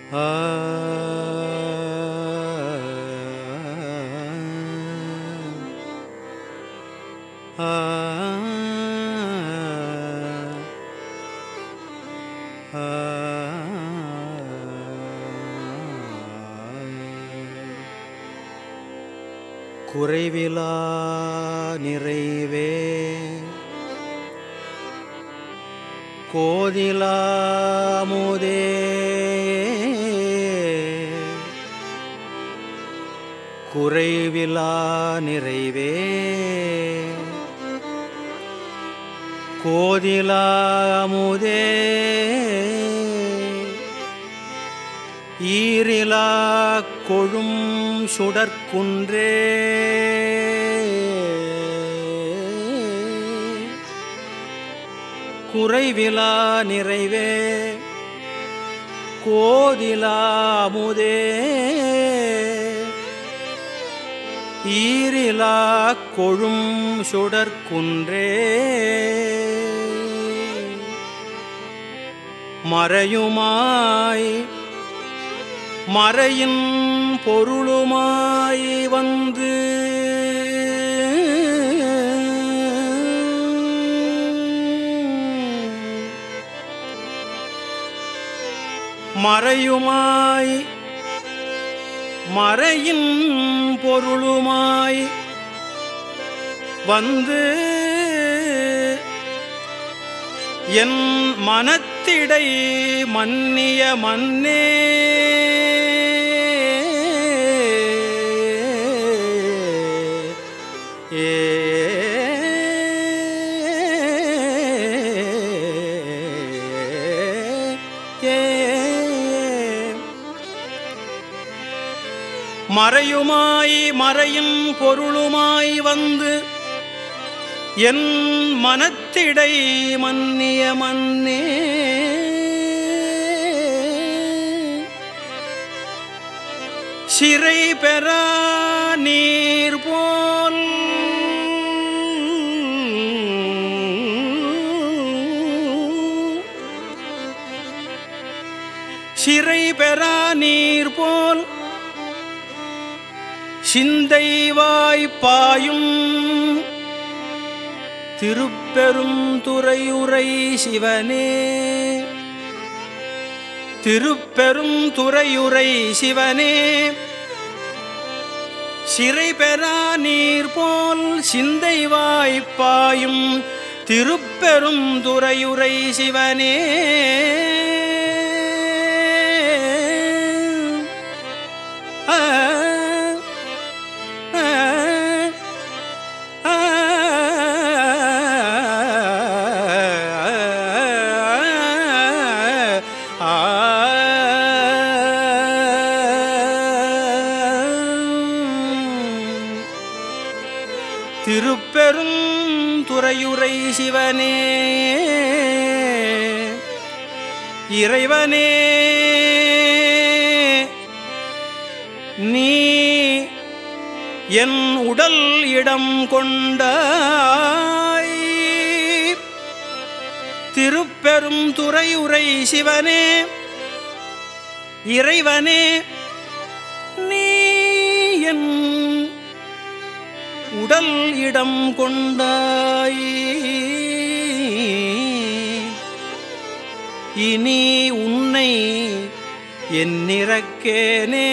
குறைவிலா நிறைவே கோதிலாமுதே குறைவிலா நிறைவே கோதிலாமுதே ஈரிலா கொழும் சுடற்குன்றே குறைவிலா நிறைவே கோதிலாமுதே ஈரிலா கொழும் சுடற்குன்றே மறையுமாய் மறையின் பொருளுமாய் வந்து மறையுமாய் மறையின் பொருளுமாய் வந்து என் மனத்திடை மன்னிய மன்னே ஏ மறையுமாய் மறையின் பொருளுமாய் வந்து என் மனத்திடை மன்னிய மன்னே சிறை பெறா நீர் போல் சிறை பெறா நீர் போல் சிந்தைவாய் பாயும் திருப்பெரும் துறையுரை சிவனே திருப்பெரும் துறையுரை சிவனே சிறை பெறா நீர் போல் சிந்தை வாய்ப்பாயும் திருப்பெரும் துறையுரை சிவனே ஆ ஆ திருப்பெரும் துறையுரை சிவனே இறைவனே நீ என் உடல் இடம் கொண்டாய் திருப்பெரும் துறையுரை சிவனே இறைவனே நீ என் உடல் இடம் கொண்டாய் இனி உன்னை என்னிறக்கேனே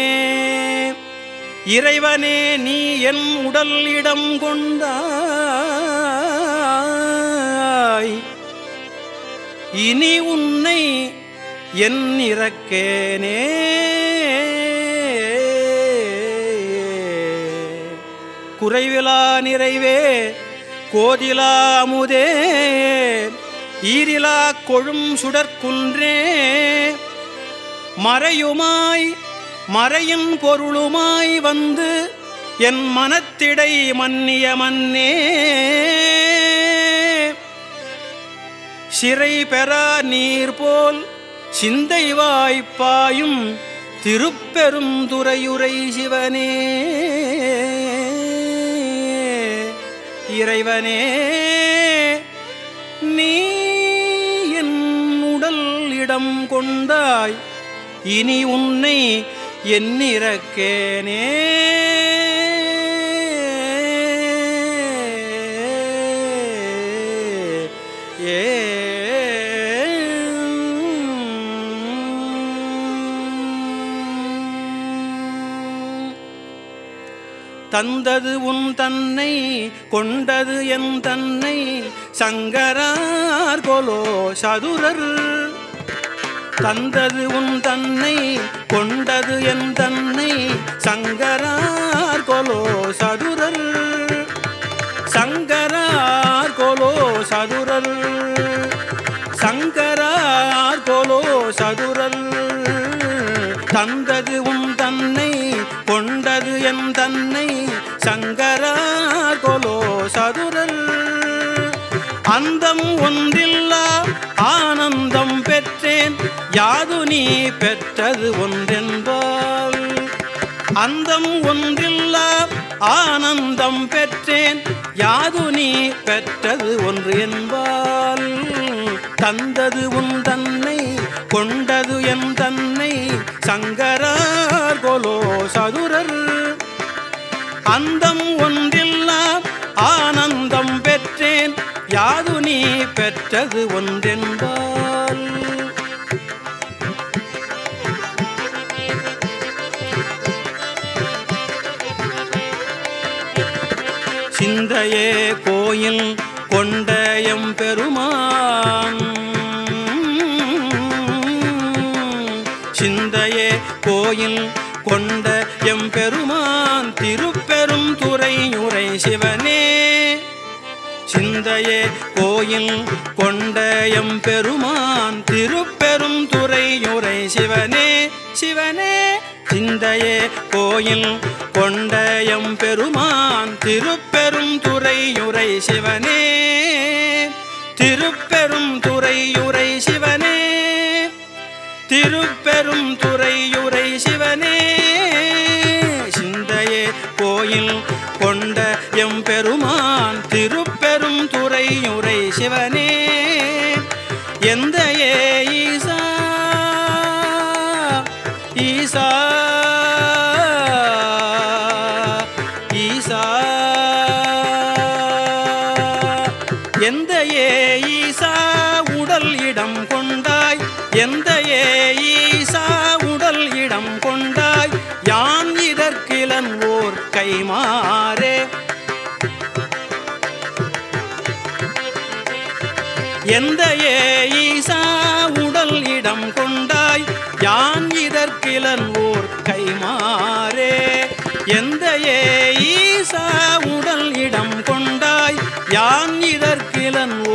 இறைவனே நீ என் உடல் இடம் கொண்டாய் இனி உன்னை என் இறக்கேனே குறைவிலா நிறைவே கோதிலா அமுதே ஈரிலா கொழும் சுடற்குன்றே மறையுமாய் மறையின் பொருளுமாய் வந்து என் மனத்திடை மன்னிய மன்னே சிறை பெறா நீர் போல் சிந்தை வாய்ப்பாயும் திருப்பெரும் துறையுரை சிவனே இறைவனே நீ என் உடல் இடம் கொண்டாய் இனி உன்னை எண்ணிறக்கேனே ஏ தந்தது உன் தன்னை கொண்டது என் தன்னை சங்கரார் கொலோ சதுரர் தந்தது உன் தன்னை கொண்டது என் தன்னை சங்கரார் கொலோ சதுரர் சங்கரார் கொலோ சதுரர் சங்கரார் கொலோ சதுரர் தந்தது உன் தன்னை கொண்டது என் தன்னை சங்கரார் கொலோ சதுரர் அந்தம் ஒன்றில்லா ஆனந்தம் பெற்றேன் யாது நீ பெற்றது ஒன்றென்பால் அந்தம் ஒன்றில்லா ஆனந்தம் பெற்றேன் யாது நீ பெற்றது ஒன்று என்பால் தந்தது உன் தன்னை கொண்டது என் தன்னை சங்கரார் கொலோ சதுரர் அந்தம் ஒன்றில்லா ஆனந்தம் பெற்றேன் யாது நீ பெற்றது ஒன்றென்பால் சிந்தையே கோயில் கொண்ட எம் பெருமான் சிந்தையே கோயில் கொண்ட எம் பெருமான் திருப்பெரும் துறையுரை சிவனே சிந்தையே கோயில் கொண்ட எம் பெருமான் திருப்பெரும் துறையுரை சிவனே சிவனே சிந்தையே கோயில் கொண்ட எம் பெருமான் திருப்பெரும் துறையுரை சிவனே திருப்பெரும் துறையுரை சிவனே திருப்பெரும் துறையுரை சிவனே சிந்தையே கோயில் கொண்ட எம் பெருமான் திருப்பெரும் துறையுரை சிவனே எந்த ஏ ஈசா ஈசா ஈசா எந்த ஏ ஈசா உடல் இடம் கொண்டாய் எந்த ஏ ஈசா உடல் இடம் கொண்டாய் யான் இதற்கிலன் ஓர் கைமாறே எந்த ஏ ஈசா உடல் இடம் கொண்டாய் யான் இதற்கிலன் ஓர் கைமாறே எந்த ஏ ஈசா உடல் இடம் கொண்டாய் யான் இதற்கிலன்